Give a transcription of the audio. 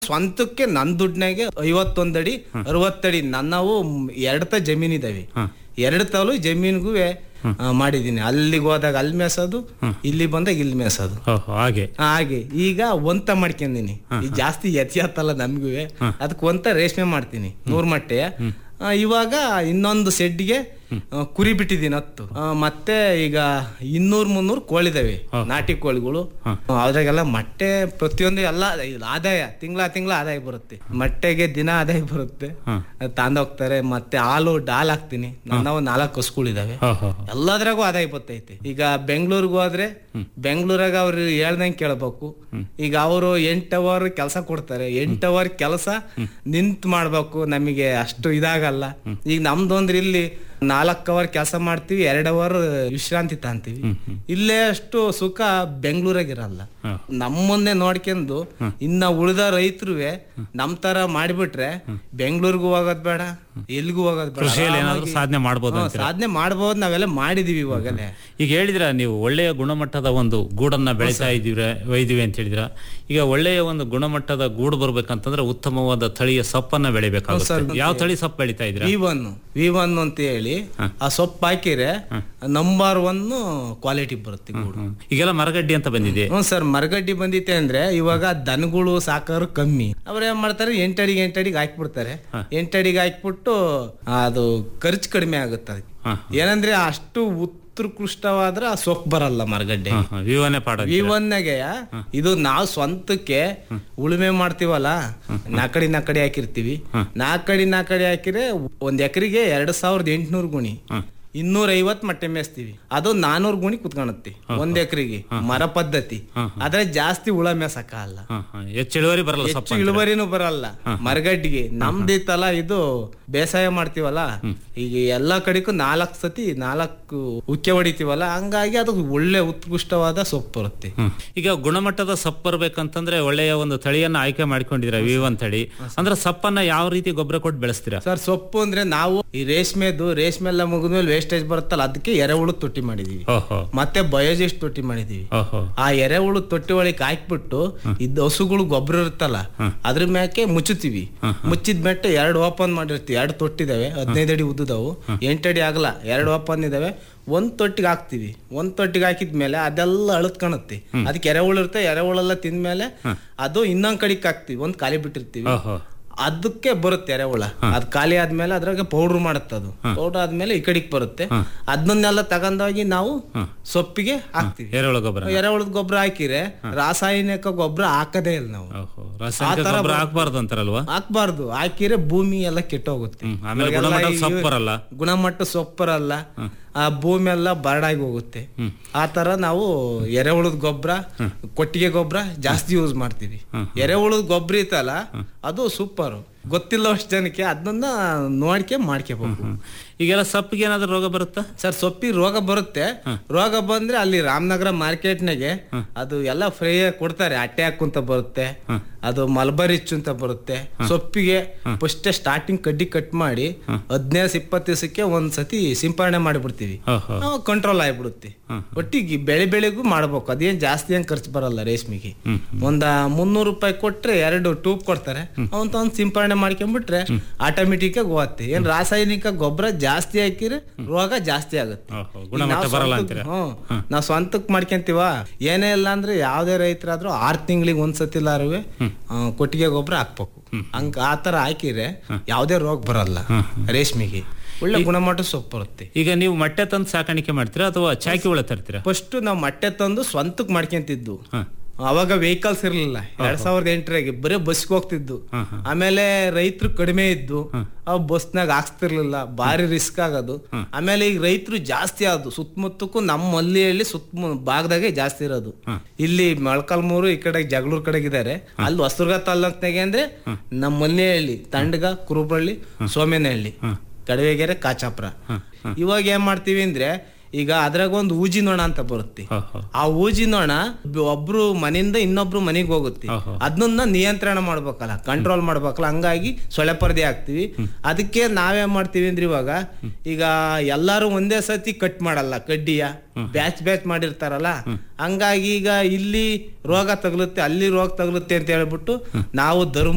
ಸ್ವಂತಕ್ಕೆ ನನ್ ದುಡ್ನಾಗೆ ಐವತ್ತೊಂದಡಿ ಅರವತ್ತಡಿ ನನ್ನವು ಎರಡ್ ತ ಜಮೀನ್ ಇದಾವೆ ಎರಡು ತಲು ಜಮೀನ್ಗೂ ಮಾಡಿದೀನಿ ಅಲ್ಲಿಗೆ ಹೋದಾಗ ಅಲ್ಲಿ ಮೇಸೋದು ಇಲ್ಲಿ ಬಂದಾಗ ಇಲ್ಲಿ ಮೇಸೋದು ಓಹೋ ಹಾಗೆ ಹಾಗೆ ಈಗ ಒಂತ ಮಾಡ್ಕೊಂಡಿನಿ ಈ ಜಾಸ್ತಿ ಎತ್ತಿಯತ್ತಲ್ಲ ನಮ್ಗೂ ಅದಕ್ಕೆ ಒಂತ ರೇಷ್ಮೆ ಮಾಡ್ತೀನಿ ನೂರ್ ಮಟ್ಟೆ ಆ, ಇವಾಗ ಇನ್ನೊಂದು ಸೆಡ್ಗೆ ಆ, ಕುರಿ ಬಿಟ್ಟಿದ್ದೀನಿ ಹತ್ತು ಆ, ಮತ್ತೆ ಈಗ ಇನ್ನೂರ್ ಮುನ್ನೂರ್ ಕೋಳಿದಾವೆ ನಾಟಿ ಕೋಳಿಗಳು ಅದ್ರಾಗೆಲ್ಲ ಮೊಟ್ಟೆ ಪ್ರತಿಯೊಂದು ಎಲ್ಲ ಇದು ಆದಾಯ ತಿಂಗಳ ತಿಂಗಳ ಆದಾಯ ಬರುತ್ತೆ ಮೊಟ್ಟೆಗೆ ದಿನ ಆದಾಯ ಬರುತ್ತೆ ಅದ್ ತಾಂದೋಗ್ತಾರೆ ಮತ್ತೆ ಹಾಲು ಡಾಲ್ ಹಾಕ್ತೀನಿ ನಾವು ನಾಲ್ಕು ಹಸುಗಳಿದಾವೆ ಓಹೋ ಎಲ್ಲದ್ರಾಗೂ ಆದಾಯ ಬರ್ತೈತೆ ಈಗ ಬೆಂಗಳೂರಿಗೆ ಹೋದ್ರೆ ಬೆಂಗಳೂರಾಗ ಅವ್ರು ಹೇಳ್ದಂಗೆ ಕೇಳ್ಬೇಕು ಈಗ ಅವರು ಎಂಟ್ ಅವರ್ ಕೆಲಸ ಕೊಡ್ತಾರೆ ಎಂಟ್ ಅವರ್ ಕೆಲಸ ನಿಂತ್ ಮಾಡ್ಬೇಕು ನಮಗೆ ಅಷ್ಟು ಇದಾಗಲ್ಲ ಈಗ ನಮ್ದು ಅಂದ್ರೆ ಇಲ್ಲಿ ನಾಲ್ಕು ಅವರ್ ಕೆಲಸ ಮಾಡ್ತೀವಿ ಎರಡ್ ಅವರ್ ವಿಶ್ರಾಂತಿ ತಾಂತೀವಿ ಇಲ್ಲೇ ಅಷ್ಟು ಸುಖ ಬೆಂಗಳೂರಾಗ ಇರಲ್ಲ ನಮ್ಮನ್ನೇ ನೋಡ್ಕೊಂಡು ಇನ್ನ ಉಳಿದ ರೈತರುವೆ ನಮ್ ತರ ಮಾಡಿಬಿಟ್ರೆ ಬೆಂಗಳೂರಿಗೂ ಹೋಗೋದ್ ಬೇಡ ಎಲ್ಗೂ ಹೋಗೋದ್ ಬೇಡ ಕೃಷಿಯಲ್ಲಿ ಏನಾದ್ರು ಆರಾಮಾಗಿ- ಸಾಧನೆ ಮಾಡ್ಬೋದು ಹ್ಮ್, ಸಾಧನೆ ಮಾಡ್ಬೋದು ನಾವೆಲ್ಲ ಮಾಡಿದೀವಿ ಇವಾಗಲೇ ಈಗ ಹೇಳಿದ್ರ ನೀವು ಒಳ್ಳೆಯ ಗುಣಮಟ್ಟದ ಒಂದು ಗೂಡನ್ನ ಬೆಳೀತಾ ಇದೀರ ಒಯ್ದಿವಿ ಅಂತ ಹೇಳಿದ್ರ ಈಗ ಒಳ್ಳೆಯ ಒಂದು ಗುಣಮಟ್ಟದ ಗೂಡು ಬರ್ಬೇಕಂತಂದ್ರೆ ಉತ್ತಮವಾದ ತಳಿಯ ಸೊಪ್ಪನ್ನ ಬೆಳಿಬೇಕಾಗುತ್ತೆ ಯಾವ ತಳಿ ಸೊಪ್ಪು ಬೆಳಿತಾ ಇದ್ರ ವಿ ಒನ್ ವಿ ಒನ್ ಅಂತ ಹೇಳಿ ಆ ಸೊಪ್ಪು ಹಾಕಿದ್ರೆ ನಂಬರ್ ಒನ್ ಕ್ವಾಲಿಟಿ ಬರುತ್ತೆ ಗೂಡು ಈಗೆಲ್ಲ ಮರಗಡ್ಡಿ ಅಂತ ಬಂದಿದೆ ಹ್ಞೂ ಸರ್ ಮರಗಡ್ಡಿ ಬಂದಿತ್ತೆ ಅಂದ್ರೆ ಇವಾಗ ದನಗಳು ಸಾಕೋರು ಕಮ್ಮಿ ಅವ್ರ ಏನ್ ಮಾಡ್ತಾರೆ ಎಂಟಡಿಗೆ ಎಂಟಡಿಗೆ ಹಾಕ್ಬಿಡ್ತಾರೆ ಎಂಟಡಿಗೆ ಹಾಕ್ಬಿಟ್ಟು ಅದು ಖರ್ಚು ಕಡಿಮೆ ಆಗುತ್ತೆ ಅದಕ್ಕೆ ಏನಂದ್ರೆ ಅಷ್ಟು ಉತ್ಕೃಷ್ಟವಾದ್ರೆ ಆ ಸೊಪ್ಪು ಬರಲ್ಲ ಮರಗಡ್ಡೆ ವಿವನೆ ಪಾಡ ವಿ ಒನ್ಗೆ ಇದು ನಾವು ಸ್ವಂತಕ್ಕೆ ಉಳುಮೆ ಮಾಡ್ತೀವಲ್ಲ ನಾಕಡಿ ನಾಕಡಿ ಹಾಕಿರ್ತೀವಿ ನಾಕಡಿ ನಾಕಡಿ ಹಾಕಿದ್ರೆ ಒಂದ್ ಎಕರೆಗೆ ಎರಡ್ ಸಾವಿರದ ಎಂಟುನೂರು ಗುಣಿ ಇನ್ನೂರ ಐವತ್ ಮಟ್ಟೆ ಮೇಸ್ತೀವಿ ಅದು ನಾನೂರು ಗುಣಿ ಕುತ್ಕೊಳತ್ತೆ ಒಂದ್ ಎಕರೆಗೆ ಮರ ಪದ್ಧತಿ ಆದ್ರೆ ಜಾಸ್ತಿ ಹುಳ ಮೇಸಕ್ಕಾಗಲ್ಲ ಹೆಚ್ಚು ಇಳುವರಿ ಬರಲ್ಲ ಸೊಪ್ಪು ಹೆಚ್ಚು ಇಳುವರಿನೂ ಬರಲ್ಲ ಮರಗಡ್ಡಿಗೆ ನಮ್ದಿತ್ತಲ್ಲ ಇದು ಬೇಸಾಯ ಮಾಡ್ತೀವಲ್ಲ ಈಗ ಎಲ್ಲಾ ಕಡೆಗೂ ನಾಲ್ಕು ಸತಿ ನಾಲ್ಕು ಉಕ್ಕೆ ಹೊಡಿತೀವಲ್ಲ ಹಂಗಾಗಿ ಅದು ಒಳ್ಳೆ ಉತ್ಕೃಷ್ಟವಾದ ಸೊಪ್ಪು ಬರುತ್ತೆ ಹ್ಮ್. ಈಗ ಗುಣಮಟ್ಟದ ಸೊಪ್ಪು ಬರ್ಬೇಕಂತಂದ್ರೆ ಒಳ್ಳೆಯ ಒಂದು ತಳಿಯನ್ನ ಆಯ್ಕೆ ಮಾಡ್ಕೊಂಡಿದ್ರ ವಿ ಒನ್ ತಳಿ ಅಂದ್ರೆ ಸೊಪ್ಪನ್ನ ಯಾವ ರೀತಿ ಗೊಬ್ಬರ ಕೊಟ್ಟು ಬೆಳೆಸ್ತೀರಾ ಸರ್ ಸೊಪ್ಪು ಅಂದ್ರೆ ನಾವು ಈ ರೇಷ್ಮೆದು ರೇಷ್ಮೆ ಎಲ್ಲ ಮುಗಿದ್ಮೇಲೆ ವೇಸ್ಟೇಜ್ ಬರುತ್ತಲ್ಲ ಅದಕ್ಕೆ ಎರೆಹುಳು ತೊಟ್ಟಿ ಮಾಡಿದೀವಿ ಓಹೋ ಮತ್ತೆ ಬಯೋಜಿಸ್ಟ್ ತೊಟ್ಟಿ ಮಾಡಿದೀವಿ ಓಹೋ ಆ ಎರೆಹುಳು ತೊಟ್ಟಿ ಒಳಗೆ ಹಾಕ್ಬಿಟ್ಟು ಇದ್ದ ಹಸುಗಳು ಗೊಬ್ಬರ ಇರುತ್ತಲ್ಲ ಅದ್ರ ಮ್ಯಾಕೆ ಮುಚ್ಚುತ್ತೀವಿ ಮುಚ್ಚಿದ ಮೆಟ್ಟೆ ಎರಡು ಓಪನ್ ಮಾಡಿರ್ತೀವಿ ಎರಡು ತೊಟ್ಟಿದಾವೆ ಹದಿನೈದು ಅಡಿ ಉದ್ದದವು ಎಂಟು ಅಡಿ ಆಗಲ್ಲ ಎರಡು ಓಪನ್ ಇದಾವೆ ಒಂದ್ ತೊಟ್ಟಿಗೆ ಹಾಕ್ತಿವಿ ಒಂದ್ ತೊಟ್ಟಿಗೆ ಹಾಕಿದ್ಮೇಲೆ ಅದೆಲ್ಲ ಅಳತ್ಕೊಳತ್ತೆ ಅದಕ್ಕೆ ಎರೆಹುಳು ಇರುತ್ತೆ ಎರೆಹುಳೆಲ್ಲ ತಿಂದ್ಮೇಲೆ ಅದು ಇನ್ನೊಂದ್ ಕಡೆಗೆ ಹಾಕ್ತಿವಿ ಒಂದ್ ಖಾಲಿ ಬಿಟ್ಟಿರ್ತೀವಿ ಓಹೋ ಅದಕ್ಕೆ ಬರುತ್ತೆ ಎರೆಹುಳ ಅದ್ ಖಾಲಿ ಆದ್ಮೇಲೆ ಅದ್ರಾಗ ಪೌಡರ್ ಮಾಡುತ್ತೆ ಅದು ಪೌಡರ್ ಆದ್ಮೇಲೆ ಈ ಕಡೆಗೆ ಬರುತ್ತೆ ಅದನ್ನೆಲ್ಲ ತಗೊಂಡೋಗಿ ನಾವು ಸೊಪ್ಪಿಗೆ ಹಾಕ್ತಿವಿ ಎರೆಹುಳ ಗೊಬ್ಬರ ಎರೆಹುಳದ ಗೊಬ್ಬರ ಹಾಕಿದ್ರೆ ರಾಸಾಯನಿಕ ಗೊಬ್ಬರ ಹಾಕದೇ ಇಲ್ಲ ನಾವು ಓಹೋ ರಾಸಾಯನಿಕ ಗೊಬ್ಬರ ಹಾಕ್ಬಾರ್ದು ಅಂತಾರಲ್ವಾ ಹಾಕ್ಬಾರ್ದು ಹಾಕಿದ್ರೆ ಭೂಮಿ ಎಲ್ಲ ಕೆಟ್ಟೋಗುತ್ತೆ ಆಮೇಲೆ ಇವಾಗೆಲ್ಲ ಗುಣಮಟ್ಟದ ಈ- ಸೊಪ್ಪು ಬರಲ್ಲ ಗುಣಮಟ್ಟ ಸೊಪ್ಪು ಬರಲ್ಲ ಆ ಭೂಮಿ ಎಲ್ಲ ಬರಡಾಗಿ ಹೋಗುತ್ತೆ ಆ ತರ ನಾವು ಎರೆಹುಳದ ಗೊಬ್ಬರ ಕೊಟ್ಟಿಗೆ ಗೊಬ್ಬರ ಜಾಸ್ತಿ ಯೂಸ್ ಮಾಡ್ತೀವಿ ಎರೆಹುಳದ ಗೊಬ್ಬರ ಇತ್ತಲ್ಲ ಅದು ಸೂಪರ್ ಗೊತ್ತಿಲ್ಲ ಅಷ್ಟು ಜನಕ್ಕೆ ಅದನ್ನ ನೋಡ್ಕೆ ಮಾಡ್ಕೋಬೇಕು ಈಗೆಲ್ಲ ಸೊಪ್ಪಿಗೆ ಏನಾದ್ರು ರೋಗ ಬರುತ್ತಾ ಸರ್ ಸೊಪ್ಪಿ ರೋಗ ಬರುತ್ತೆ ರೋಗ ಬಂದ್ರೆ ಅಲ್ಲಿ ರಾಮನಗರ ಮಾರ್ಕೆಟ್ನಾಗೆ ಅದು ಎಲ್ಲ ಫ್ರೈ ಕೊಡ್ತಾರೆ ಅಟ್ಟೆ ಹಾಕುಂತ ಬರುತ್ತೆ ಅದು ಮಲ್ಬರಿಚ್ ಅಂತ ಬರುತ್ತೆ ಸೊಪ್ಪಿಗೆ ಫಸ್ಟ್ ಸ್ಟಾರ್ಟಿಂಗ್ ಕಡ್ಡಿ ಕಟ್ ಮಾಡಿ ಹದಿನೈದು ಇಪ್ಪತ್ತು ದಿವಸಕ್ಕೆ ಒಂದ್ ಸತಿ ಸಿಂಪರಣೆ ಮಾಡಿಬಿಡ್ತೀವಿ ಓಹೋ ನಾವು ಕಂಟ್ರೋಲ್ ಆಗ್ಬಿಡುತ್ತೆ ಒಟ್ಟಿಗೆ ಬೆಳೆ ಬೆಳೆಗೂ ಮಾಡ್ಬೇಕು ಅದೇನ್ ಜಾಸ್ತಿ ಏನ್ ಖರ್ಚು ಬರಲ್ಲ ರೇಷ್ಮೆಗೆ ಒಂದ ಮುನ್ನೂರು ರೂಪಾಯಿ ಕೊಟ್ರೆ ಎರಡು ಟ್ಯೂಬ್ ಕೊಡ್ತಾರೆ ಅವಂತ ಒಂದ್ ಸಿಂಪರಣೆ ಮಾಡ್ಕೊಂಡ್ಬಿಟ್ರೆ ಆಟೋಮೆಟಿಕ್ ಆಗಿ ಹೋಗುತ್ತೆ ಏನ್ ರಾಸಾಯನಿಕ ಗೊಬ್ಬರ ಜಾಸ್ತಿ ಹಾಕಿದ್ರೆ ರೋಗ ಜಾಸ್ತಿ ಆಗುತ್ತೆ ಓಹೋ ಈಗ ಗುಣಮಟ್ಟ ನಾವ್ ಬರಲ್ಲ ಸ್ವಂತಕ್- ಅಂತೀರಾ ಹ್ಮ್ ನಾವ್ ಸ್ವಂತಕ್ ಮಾಡ್ಕೊಂತೀವ ಏನೇ ಇಲ್ಲ ಅಂದ್ರೆ ಯಾವ್ದೇ ರೈತರಾದ್ರೂ ಆರ್ ತಿಂಗಳಿಗೆ ಒಂದ್ಸತಿ ಲಾರುವೆ ಕೊಟ್ಟಿಗೆ ಗೊಬ್ಬರ ಹಾಕ್ಬೇಕು ಹಂಗ ಆ ತರ ಹಾಕಿದ್ರೆ ಯಾವ್ದೇ ರೋಗ ಬರಲ್ಲ ರೇಷ್ಮೆಗೆ ಒಳ್ಳೆ ಗುಣಮಟ್ಟ ಸೊಪ್ಪು ಬರುತ್ತೆ ಈಗ ನೀವು ಮೊಟ್ಟೆ ತಂದು ಸಾಕಾಣಿಕೆ ಮಾಡ್ತೀರಾ ಅಥವಾ ಚಾಕಿ ಒಳ ತರ್ತೀರಾ ಫಸ್ಟ್ ನಾವು ಮೊಟ್ಟೆ ತಂದು ಸ್ವಂತಕ್ ಮಾಡ್ಕೊಂತಿದ್ದು ಅವಾಗ ವೆಹಿಕಲ್ಸ್ ಇರ್ಲಿಲ್ಲ ಎರಡ್ ಸಾವಿರದ ಎಂಟರಾಗೆ ಬರೀ ಬಸ್ಗೆ ಹೋಗ್ತಿದ್ದು ಆಮೇಲೆ ರೈತರು ಕಡಿಮೆ ಇದ್ದು ಅವ್ ಬಸ್ನಾಗ ಹಾಕ್ಸ್ತಿರ್ಲಿಲ್ಲ ಭಾರಿ ರಿಸ್ಕ್ ಆಗೋದು ಆಮೇಲೆ ಈಗ ರೈತರು ಜಾಸ್ತಿ ಆದ್ರು ಸುತ್ತಮುತ್ತಕ್ಕೂ ನಮ್ಮ ಹಳ್ಳಿಯಲ್ಲಿ ಸುತ್ತ ಭಾಗದಾಗೆ ಜಾಸ್ತಿ ಇರೋದು ಇಲ್ಲಿ ಮೊಳಕಾಲ್ಮೂರು ಈ ಕಡೆ ಜಗಳೂರ್ ಕಡೆಗಿದ್ದಾರೆ ಅಲ್ಲಿ ಹೊಸದುರ್ಗ ತಾಲ್ಲೂಕ್ನಾಗೆ ಅಂದ್ರೆ ನಮ್ಮ ಮಲ್ಲಿಹಳ್ಳಿ ತಂಡಗ ಕುರುಬಳ್ಳಿ ಸೋಮೇನಹಳ್ಳಿ ಕಡವೆಗೆರೆ ಕಾಚಾಪುರ ಇವಾಗ ಏನ್ ಮಾಡ್ತೀವಿ ಅಂದ್ರೆ ಈಗ ಅದ್ರಾಗ ಒಂದು ಊಜಿ ನೊಣ ಅಂತ ಬರುತ್ತೆ ಓಹೋ ಆ ಊಜಿ ನೊಣ ಒಬ್- ಒಬ್ರು ಮನೆಯಿಂದ ಇನ್ನೊಬ್ರು ಮನೆಗೆ ಹೋಗುತ್ತೆ ಅದನ್ನ ನಿಯಂತ್ರಣ ಮಾಡ್ಬೇಕಲ್ಲ ಕಂಟ್ರೋಲ್ ಮಾಡ್ಬೇಕಲ್ಲ ಹಂಗಾಗಿ ಸೊಳ್ಳೆ ಪರ್ದೆ ಹಾಕ್ತಿವಿ ಅದಕ್ಕೆ ನಾವೇನ್ ಮಾಡ್ತೀವಿ ಅಂದ್ರೆ ಇವಾಗ ಈಗ ಎಲ್ಲಾರು ಒಂದೇ ಸತಿ ಕಟ್ ಮಾಡಲ್ಲ ಕಡ್ಡಿಯ ಬ್ಯಾಚ್ ಬ್ಯಾಚ್ ಮಾಡಿರ್ತಾರಲ್ಲ ಹಂಗಾಗಿ ಈಗ ಇಲ್ಲಿ ರೋಗ ತಗಲುತ್ತೆ ಅಲ್ಲಿ ರೋಗ ತಗಲುತ್ತೆ ಅಂತ ಹೇಳ್ಬಿಟ್ಟು ನಾವು ಧರ್ಮ